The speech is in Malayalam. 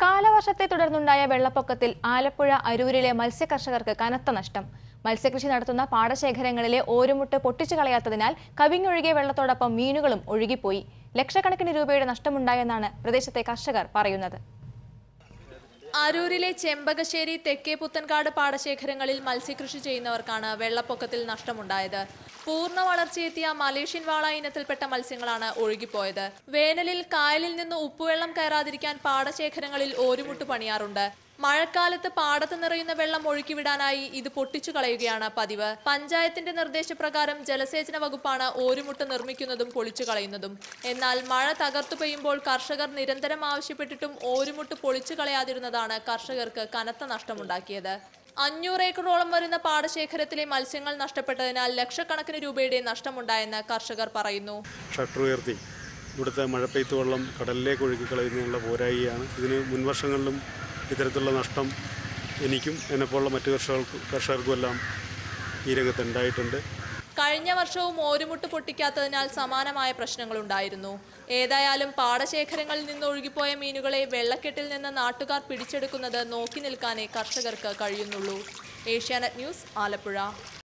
കാലവർഷത്തെ തുടർന്നുണ്ടായ വെള്ളപ്പൊക്കത്തിൽ ആലപ്പുഴ അരൂരിലെ മത്സ്യകർഷകർക്ക് കനത്ത നഷ്ടം മത്സ്യകൃഷി നടത്തുന്ന പാടശേഖരങ്ങളിലെ ഓരുമുട്ട് പൊട്ടിച്ചു കളയാത്തതിനാൽ കവിഞ്ഞൊഴുകിയ വെള്ളത്തോടൊപ്പം മീനുകളും ഒഴുകിപ്പോയി ലക്ഷക്കണക്കിന് രൂപയുടെ നഷ്ടമുണ്ടായെന്നാണ് പ്രദേശത്തെ കർഷകർ പറയുന്നത് അരൂരിലെ ചെമ്പകശ്ശേരി തെക്കേ പുത്തൻകാട് പാടശേഖരങ്ങളിൽ മത്സ്യകൃഷി ചെയ്യുന്നവർക്കാണ് വെള്ളപ്പൊക്കത്തിൽ നഷ്ടമുണ്ടായത് പൂർണ്ണ വളർച്ചയെത്തിയ മലേഷ്യൻ വാള ഇനത്തിൽപ്പെട്ട മത്സ്യങ്ങളാണ് ഒഴുകിപ്പോയത് വേനലിൽ കായലിൽ നിന്ന് ഉപ്പുവെള്ളം കയറാതിരിക്കാൻ പാടശേഖരങ്ങളിൽ ഓരുമുട്ട് പണിയാറുണ്ട് മഴക്കാലത്ത് പാടത്ത് നിറയുന്ന വെള്ളം ഒഴുക്കിവിടാനായി ഇത് പൊട്ടിച്ചു കളയുകയാണ് പതിവ് പഞ്ചായത്തിന്റെ നിർദ്ദേശപ്രകാരം ജലസേചന വകുപ്പാണ് ഓരുമുട്ട് നിർമ്മിക്കുന്നതും പൊളിച്ചു കളയുന്നതും എന്നാൽ മഴ തകർത്തു പെയ്യുമ്പോൾ കർഷകർ നിരന്തരം ആവശ്യപ്പെട്ടിട്ടും ഓരുമുട്ട് പൊളിച്ചു കളയാതിരുന്നതാണ് കർഷകർക്ക് കനത്ത നഷ്ടമുണ്ടാക്കിയത് അഞ്ഞൂറ് ഏക്കറോളം വരുന്ന പാടശേഖരത്തിലെ മത്സ്യങ്ങൾ നഷ്ടപ്പെട്ടതിനാൽ ലക്ഷക്കണക്കിന് രൂപയുടെ നഷ്ടമുണ്ടായെന്ന് കർഷകർ പറയുന്നു ഷട്ടർ ഉയർത്തി ഇവിടുത്തെ മഴപ്പെയ്ത്ത് വെള്ളം കടലിലേക്ക് ഒഴുക്കി കളയുന്നതിനുള്ള പോരായിയാണ് ഇതിന് മുൻവർഷങ്ങളിലും ഇത്തരത്തിലുള്ള നഷ്ടം എനിക്കും എന്നെപ്പോലുള്ള മറ്റു കർഷകർക്കും കർഷകർക്കും എല്ലാം ഈ രംഗത്ത് ഉണ്ടായിട്ടുണ്ട് കഴിഞ്ഞ വർഷവും ഓരുമുട്ട് പൊട്ടിക്കാത്തതിനാൽ സമാനമായ പ്രശ്നങ്ങളുണ്ടായിരുന്നു ഏതായാലും പാടശേഖരങ്ങളിൽ നിന്ന് ഒഴുകിപ്പോയ മീനുകളെ വെള്ളക്കെട്ടിൽ നിന്ന് നാട്ടുകാർ പിടിച്ചെടുക്കുന്നത് നോക്കി നിൽക്കാനേ കർഷകർക്ക് കഴിയുന്നുള്ളൂ ഏഷ്യാനെറ്റ് ന്യൂസ് ആലപ്പുഴ